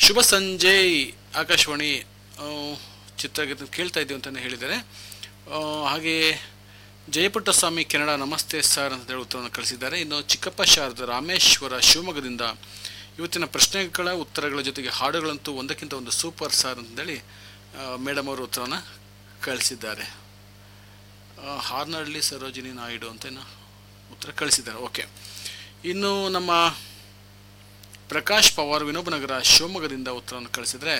ಶುಭ ಸಂಜೆ ಆಕಾಶವಾಣಿ ಆ, ಚಿತ್ರಗೀತೆ ಕೇಳ್ತಾ ಇದ್ದೀವಿ ಅಂತಲೇ ಹೇಳಿದ್ದಾರೆ ಆ, ಹಾಗೆ ಜಯಪುಟ್ಟಸ್ವಾಮಿ ಕೆನಡಾ ನಮಸ್ತೆ ಸರ್ ಅಂತ ಹೇಳಿ ಉತ್ತರವನ್ನು ಕಳಿಸಿದ್ದಾರೆ ಇನ್ನು ಚಿಕ್ಕಪ್ಪ ಶಾರದ ರಾಮೇಶ್ವರ ಶಿವಮೊಗ್ಗದಿಂದ ಇವತ್ತಿನ ಪ್ರಶ್ನೆಗಳ ಉತ್ತರಗಳ ಜೊತೆಗೆ ಹಾಡುಗಳಂತೂ ಒಂದಕ್ಕಿಂತ ಒಂದು ಸೂಪರ್ ಸರ್ ಅಂತೇಳಿ ಮೇಡಮ್ ಅವರು ಉತ್ತರವನ್ನು ಕಳಿಸಿದ್ದಾರೆ ಆ, ಹಾರ್ನಹಳ್ಳಿ ಸರೋಜಿನಿ ನಾಯ್ಡು ಅಂತ ಏನೋ ಉತ್ತರ ಕಳಿಸಿದ್ದಾರೆ ಓಕೆ ಇನ್ನು ನಮ್ಮ ಪ್ರಕಾಶ್ ಪವಾರ್ ವಿನೋಬನಗರ ಶಿವಮೊಗ್ಗದಿಂದ ಉತ್ತರವನ್ನು ಕಳಿಸಿದರೆ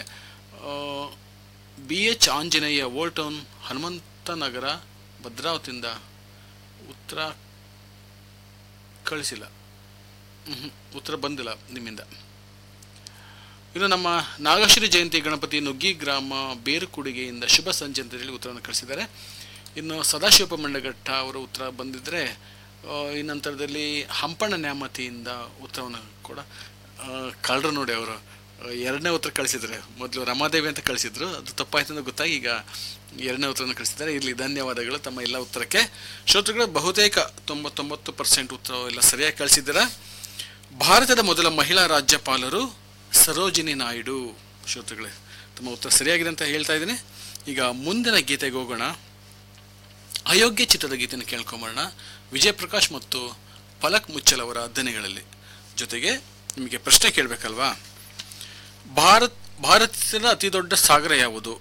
B H Anjaneya old town Hanumanthanagar ಭದ್ರಾವತಿಯಿಂದ ಉತ್ತರ ಕಳಿಸಿಲ್ಲ ಮ್ಹೂ. ಉತ್ತರ ಬಂದಿಲ್ಲ ನಿಮ್ಮಿಂದ ಇನ್ನು ನಮ್ಮ ನಾಗಶ್ರೀ ಜಯಂತಿ ಗಣಪತಿ ನುಗ್ಗಿ ಗ್ರಾಮ ಬೇರುಕುಡಿಗೆಯಿಂದ ಶುಭ ಸಂಜೆ ಅಂತ ಹೇಳಿ ಉತ್ತರವನ್ನು ಕಳಿಸಿದ್ದಾರೆ ಇನ್ನು ಸದಾಶಿವಪ್ಪ ಮಂಡಗಟ್ಟ ಅವರ ಉತ್ತರ ಬಂದಿದ್ದರೆ ಆ, ಈ ನಂತರದಲ್ಲಿ ಹಂಪಣ್ಣ ನ್ಯಾಮತಿಯಿಂದ ಉತ್ತರವನ್ನು ಕೂಡ ಆ, ಕಳ್ಳರು ನೋಡಿ ಅವರು ಆ, ಎರಡನೇ ಉತ್ತರ ಕಳಿಸಿದ್ದಾರೆ ಮೊದಲು ರಮಾದೇವಿ ಅಂತ ಕಳಿಸಿದ್ರು ಅದು ತಪ್ಪಾಯ್ತು ಅಂತ ಗೊತ್ತಾಗಿ ಈಗ ಎರಡನೇ ಉತ್ತರವನ್ನು ಕಳಿಸಿದ್ದಾರೆ ಇಲ್ಲಿ ಧನ್ಯವಾದಗಳು ತಮ್ಮ ಎಲ್ಲ ಉತ್ತರಕ್ಕೆ ಶ್ರೋತೃಗಳು ಬಹುತೇಕ ತೊಂಬತ್ತೊಂಬತ್ತು ಪರ್ಸೆಂಟ್ ಉತ್ತರ ಎಲ್ಲ ಸರಿಯಾಗಿ ಕಳಿಸಿದ್ದೀರಾ ಭಾರತದ ಮೊದಲ ಮಹಿಳಾ ರಾಜ್ಯಪಾಲರು ಸರೋಜಿನಿ ನಾಯ್ಡು ಶ್ರೋತೃಗಳೇ ತಮ್ಮ ಉತ್ತರ ಸರಿಯಾಗಿದೆ ಅಂತ ಹೇಳ್ತಾ ಇದ್ದೀನಿ ಈಗ ಮುಂದಿನ ಗೀತೆಗೆ ಹೋಗೋಣ ಅಯೋಗ್ಯ ಚಿತ್ರದ ಗೀತೆಯನ್ನು ಕೇಳ್ಕೊಂಬರೋಣ ವಿಜಯ್ ಪ್ರಕಾಶ್ ಮತ್ತು ಫಲಕ್ ಮುಚ್ಚಲ್ ಅವರ ದನಿಗಳಲ್ಲಿ ಜೊತೆಗೆ ನಿಮಗೆ ಪ್ರಶ್ನೆ ಕೇಳಬೇಕಲ್ವಾ ಭಾರತ್ ಭಾರತದ ಅತಿ ದೊಡ್ಡ ಸಾಗರ ಯಾವುದು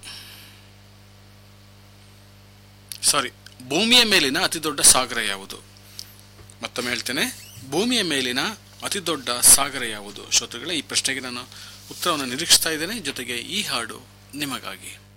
ಸಾರಿ ಭೂಮಿಯ ಮೇಲಿನ ಅತಿ ದೊಡ್ಡ ಸಾಗರ ಯಾವುದು ಮತ್ತೊಮ್ಮೆ ಹೇಳ್ತೇನೆ ಭೂಮಿಯ ಮೇಲಿನ ಅತಿ ದೊಡ್ಡ ಸಾಗರ ಯಾವುದು ಶ್ರೋತೃಗಳೇ ಈ ಪ್ರಶ್ನೆಗೆ ನಾನು ಉತ್ತರವನ್ನು ನಿರೀಕ್ಷಿಸ್ತಾ ಇದ್ದೇನೆ ಜೊತೆಗೆ ಈ ಹಾಡು ನಿಮಗಾಗಿ